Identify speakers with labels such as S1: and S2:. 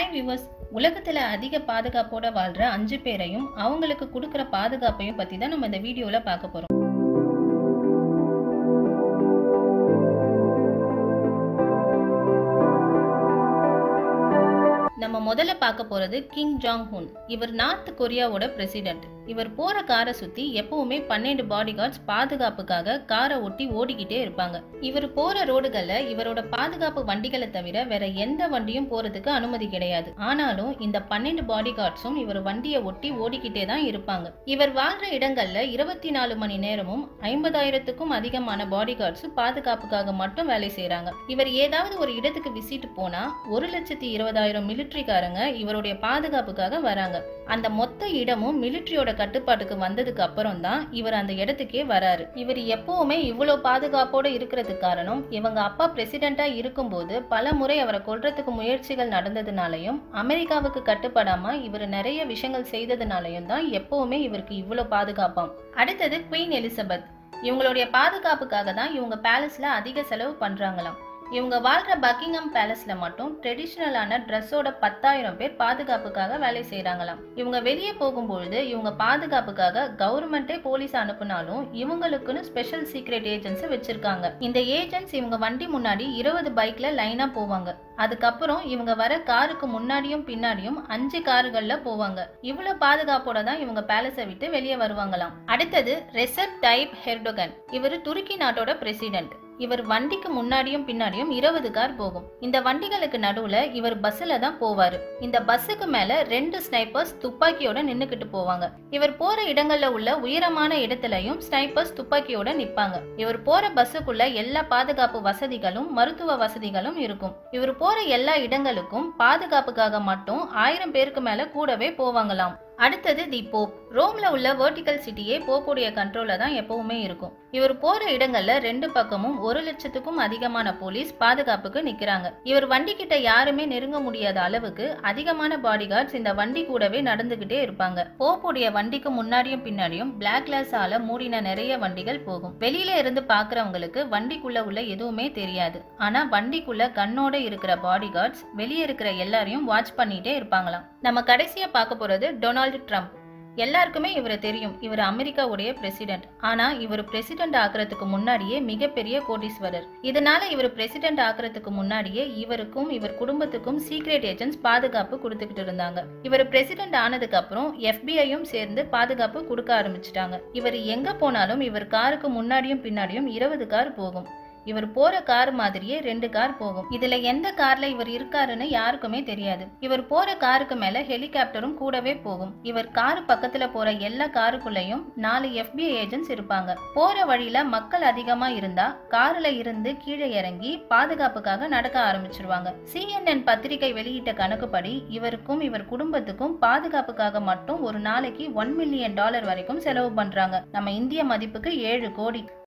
S1: hi viewers உலகத்துல அதிக பாதுகாப்போட வாழ்ற அஞ்சு பேரையும் அவங்களுக்கு கொடுக்குற பாதுகாப்பையும் பத்தி தான் நம்ம இந்த வீடியோல பார்க்க போறோம் நம்ம முதல்ல பார்க்க போறது கிங் ஜாங் ஹுன் இவர் நார்த் கொரியாவோட பிரசிடென்ட் இவர் போற காரை சுத்தி எப்பவுமே பன்னெண்டு பாடி கார்ட்ஸ் பாதுகாப்புக்காக காரை ஒட்டி ஓடிக்கிட்டே இருப்பாங்க இவர் போற ரோடுகள்ல இவரோட பாதுகாப்பு வண்டிகளை தவிர வேற எந்த வண்டியும் போறதுக்கு அனுமதி கிடையாது ஆனாலும் இந்த பன்னெண்டு பாடி கார்ட்ஸும் இவர் வண்டியை ஒட்டி ஓடிக்கிட்டே தான் இருப்பாங்க இவர் வாழ்ற இடங்கள்ல இருபத்தி நாலு மணி நேரமும் ஐம்பதாயிரத்துக்கும் அதிகமான பாடி கார்ட்ஸ் பாதுகாப்புக்காக மட்டும் வேலை செய்றாங்க இவர் ஏதாவது ஒரு இடத்துக்கு விசிட் போனா ஒரு லட்சத்தி இருபதாயிரம் மிலிட்ரிக்காரங்க இவருடைய பாதுகாப்புக்காக வராங்க அந்த மொத்த இடமும் மிலிட்ரியோட கட்டுப்பாட்டுக்கு வந்ததுக்கு அப்புறம் தான் இவர் அந்த இடத்துக்கே வராரு இவர் எப்பவுமே இவ்வளவு பாதுகாப்போட இருக்கிறதுக்கு காரணம் இவங்க அப்பா பிரசிடென்டா இருக்கும்போது பல முறை அவரை கொல்றதுக்கு முயற்சிகள் நடந்ததுனாலையும் அமெரிக்காவுக்கு கட்டுப்படாம இவர் நிறைய விஷயங்கள் செய்ததுனாலையும் தான் எப்பவுமே இவருக்கு இவ்வளவு பாதுகாப்பாம் அடுத்தது குவீன் எலிசபெத் இவங்களுடைய பாதுகாப்புக்காக தான் இவங்க பேலஸ்ல அதிக செலவு பண்றாங்களாம் இவங்க வாழ்ற பக்கிங்ஹாம் பேலஸ்ல மட்டும் ட்ரெடிஷ்னலான ட்ரெஸ்ஸோட பத்தாயிரம் பேர் பாதுகாப்புக்காக வேலை செய்றாங்களாம் இவங்க வெளியே போகும்பொழுது இவங்க பாதுகாப்புக்காக கவர்மெண்டே போலீஸ் அனுப்புனாலும் இவங்களுக்குன்னு ஸ்பெஷல் சீக்ரெட் ஏஜென்ட்ஸ் வச்சிருக்காங்க இந்த ஏஜென்ட்ஸ் இவங்க வண்டி முன்னாடி இருபது பைக்ல லைனா போவாங்க அதுக்கப்புறம் இவங்க வர காருக்கு முன்னாடியும் பின்னாடியும் அஞ்சு காருகள்ல போவாங்க இவ்வளவு பாதுகாப்போட தான் இவங்க பேலஸை விட்டு வெளியே வருவாங்களாம் அடுத்தது ரெசப் டைப் ஹெர்டோகன் இவர் துருக்கி நாட்டோட பிரசிடென்ட் இவர் வண்டிக்கு முன்னாடியும் பின்னாடியும் இருபது கார் போகும் இந்த வண்டிகளுக்கு நடுவுல இவர் பஸ்ல தான் போவாரு இந்த பஸ்ஸுக்கு மேல ரெண்டு ஸ்னைப்பர்ஸ் துப்பாக்கியோட நின்னுக்கிட்டு போவாங்க இவர் போற இடங்கள்ல உள்ள உயரமான இடத்துலயும் ஸ்னைப்பர்ஸ் துப்பாக்கியோட நிப்பாங்க இவர் போற பஸ்ஸுக்குள்ள எல்லா பாதுகாப்பு வசதிகளும் மருத்துவ வசதிகளும் இருக்கும் இவர் போற எல்லா இடங்களுக்கும் பாதுகாப்புக்காக மட்டும் ஆயிரம் பேருக்கு மேல கூடவே போவாங்களாம் அடுத்தது தி போப் ரோம்ல உள்ள வெர்டிக்கல் சிட்டியே போப்புடைய கண்ட்ரோல்ல தான் எப்பவுமே இருக்கும் இவர் போற இடங்கள்ல ரெண்டு பக்கமும் ஒரு லட்சத்துக்கும் அதிகமான போலீஸ் பாதுகாப்புக்கு நிக்கிறாங்க இவர் வண்டி கிட்ட யாருமே நெருங்க முடியாத அளவுக்கு அதிகமான பாடி கார்ட்ஸ் இந்த வண்டி கூடவே நடந்துகிட்டே இருப்பாங்க போப்புடைய வண்டிக்கு முன்னாடியும் பின்னாடியும் பிளாக் கிளாஸால மூடின நிறைய வண்டிகள் போகும் வெளியில இருந்து பாக்குறவங்களுக்கு வண்டிக்குள்ள உள்ள எதுவுமே தெரியாது ஆனா வண்டிக்குள்ள கண்ணோட இருக்கிற பாடி கார்ட்ஸ் வெளியே இருக்கிற எல்லாரையும் வாட்ச் பண்ணிட்டே இருப்பாங்களாம் நம்ம கடைசியா பார்க்க போறது டொனால்டு ட்ரம்ப் எல்லாருக்குமே இவரை தெரியும் இவர் அமெரிக்காவுடைய பிரசிடென்ட் ஆனா இவர் பிரசிடென்ட் ஆக்குறதுக்கு முன்னாடியே மிகப்பெரிய கோடீஸ்வரர் இதனால இவர் பிரசிடென்ட் ஆக்குறதுக்கு முன்னாடியே இவருக்கும் இவர் குடும்பத்துக்கும் சீக்ரெட் ஏஜென்ட்ஸ் பாதுகாப்பு கொடுத்துக்கிட்டு இருந்தாங்க இவர் பிரசிடென்ட் ஆனதுக்கு அப்புறம் எஃபிஐயும் சேர்ந்து பாதுகாப்பு கொடுக்க ஆரம்பிச்சிட்டாங்க இவர் எங்க போனாலும் இவர் காருக்கு முன்னாடியும் பின்னாடியும் இருபது கார் போகும் இவர் போற கார் மாதிரியே ரெண்டு கார் போகும் இதுல எந்த கார்ல இவர் இருக்காருன்னு யாருக்குமே தெரியாது இவர் போற காருக்கு மேல ஹெலிகாப்டரும் கூடவே போகும் இவர் கார் பக்கத்துல போற எல்லா காருக்குள்ளயும் நாலு எஃபிஐ ஏஜென்ட்ஸ் இருப்பாங்க போற வழியில மக்கள் அதிகமா இருந்தா கார்ல இருந்து கீழே இறங்கி பாதுகாப்புக்காக நடக்க ஆரம்பிச்சிருவாங்க சிஎன்என் பத்திரிகை வெளியிட்ட கணக்குப்படி இவருக்கும் இவர் குடும்பத்துக்கும் பாதுகாப்புக்காக மட்டும் ஒரு நாளைக்கு ஒன் மில்லியன் டாலர் வரைக்கும் செலவு பண்றாங்க நம்ம இந்திய மதிப்புக்கு ஏழு கோடி